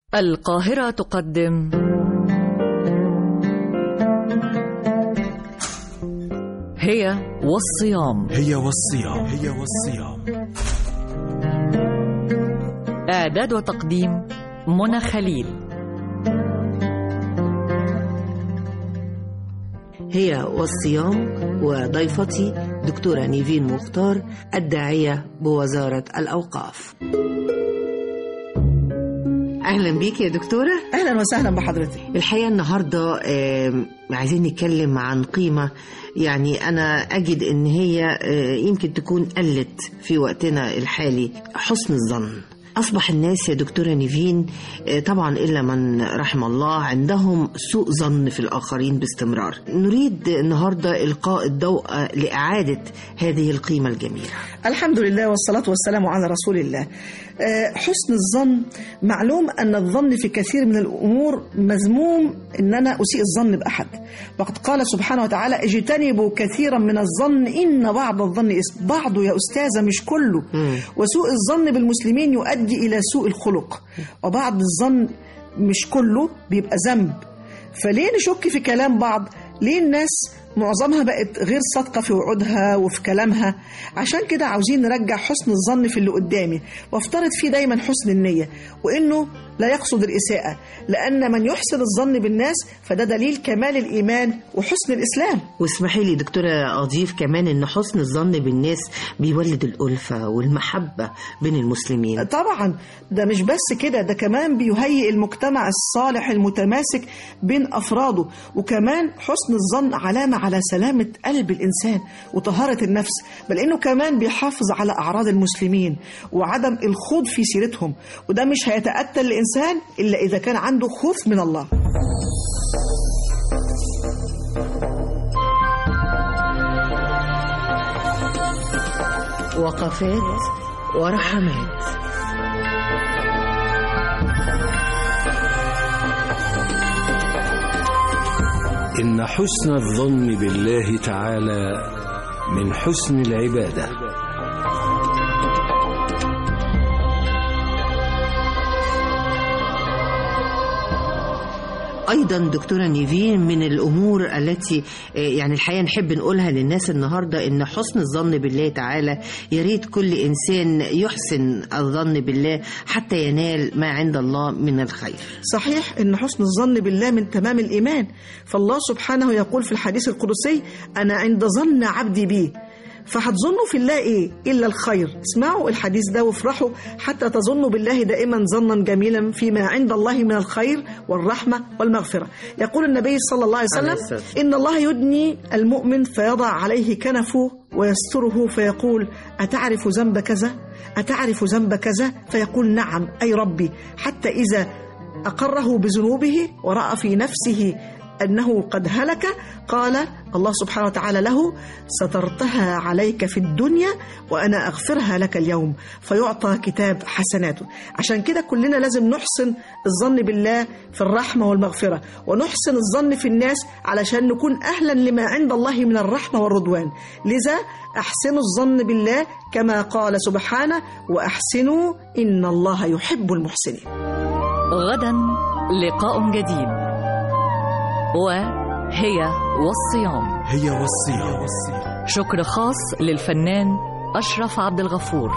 القاهرة تقدم هي والصيام هي والصيام هي والصيام إعداد وتقديم منى خليل هي والصيام وضيفتي دكتورة نيفين مختار الداعية بوزارة الأوقاف أهلا بيك يا دكتورة اهلا وسهلا بحضرتك الحقيقة النهاردة آم، عايزين نتكلم عن قيمة يعني أنا أجد إن هي آه، يمكن تكون قلت في وقتنا الحالي حسن الظن أصبح الناس يا دكتورة نيفين آه، طبعا إلا من رحم الله عندهم سوء ظن في الآخرين باستمرار نريد النهاردة إلقاء الضوء لإعادة هذه القيمة الجميلة الحمد لله والصلاة والسلام على رسول الله آه، حسن الظن معلوم أن الظن في كثير من الأمور مذموم أن أنا أسيء الظن بأحد وقد قال سبحانه وتعالى اجتنبوا كثيرا من الظن إن بعض الظن اسم بعضه يا أستاذة مش كله مم. وسوء الظن بالمسلمين يؤدي إلى سوء الخلق وبعض الظن مش كله بيبقى ذنب فليه نشك في كلام بعض ليه الناس معظمها بقت غير صادقة في وعودها وفي كلامها عشان كده عاوزين نرجع حسن الظن في اللي قدامي وافترض فيه دايما حسن النية وإنه لا يقصد الإساءة لأن من يحسن الظن بالناس فده دليل كمال الإيمان وحسن الإسلام واسمحي لي دكتورة أضيف كمان إن حسن الظن بالناس بيولد الألفة والمحبة بين المسلمين طبعا ده مش بس كده ده كمان بيهيئ المجتمع الصالح المتماسك بين أفراده وكمان حسن الظن علامة على سلامة قلب الإنسان وطهارة النفس بل إنه كمان بيحافظ على أعراض المسلمين وعدم الخوض في سيرتهم وده مش هيتأتى الإنسان إلا إذا كان عنده خوف من الله وقفات ورحمات إن حسن الظن بالله تعالى من حسن العبادة أيضا دكتورة نيفين من الأمور التي آه، يعني الحقيقة نحب نقولها للناس النهاردة إن حسن الظن بالله تعالى يا ريت كل إنسان يحسن الظن بالله حتى ينال ما عند الله من الخير صحيح ان حسن الظن بالله من تمام الايمان فالله سبحانه يقول في الحديث القدسي انا عند ظن عبدي بي فهتظنوا في الله ايه الا الخير اسمعوا الحديث ده وافرحوا حتى تظنوا بالله دائما ظنا جميلا فيما عند الله من الخير والرحمه والمغفره يقول النبي صلى الله عليه عليه وسلم الصلاة والسلام. ان الله يدني المؤمن فيضع عليه كنفه ويستره فيقول اتعرف ذنب كذا اتعرف ذنب كذا فيقول نعم اي ربي حتى اذا أقره بذنوبه ورأى في نفسه أنه قد هلك قال الله سبحانه وتعالى له سترتها عليك في الدنيا وأنا أغفرها لك اليوم فيعطى كتاب حسناته عشان كده كلنا لازم نحسن الظن بالله في الرحمة والمغفرة ونحسن الظن في الناس علشان نكون أهلا لما عند الله من الرحمة والرضوان لذا أحسنوا الظن بالله كما قال سبحانه وأحسنوا إن الله يحب المحسنين غدا لقاء جديد وهي والصيام هي والصيام والصيام شكر خاص للفنان أشرف عبد الغفور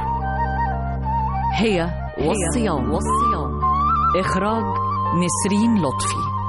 هي والصيام والصيام إخراج نسرين لطفي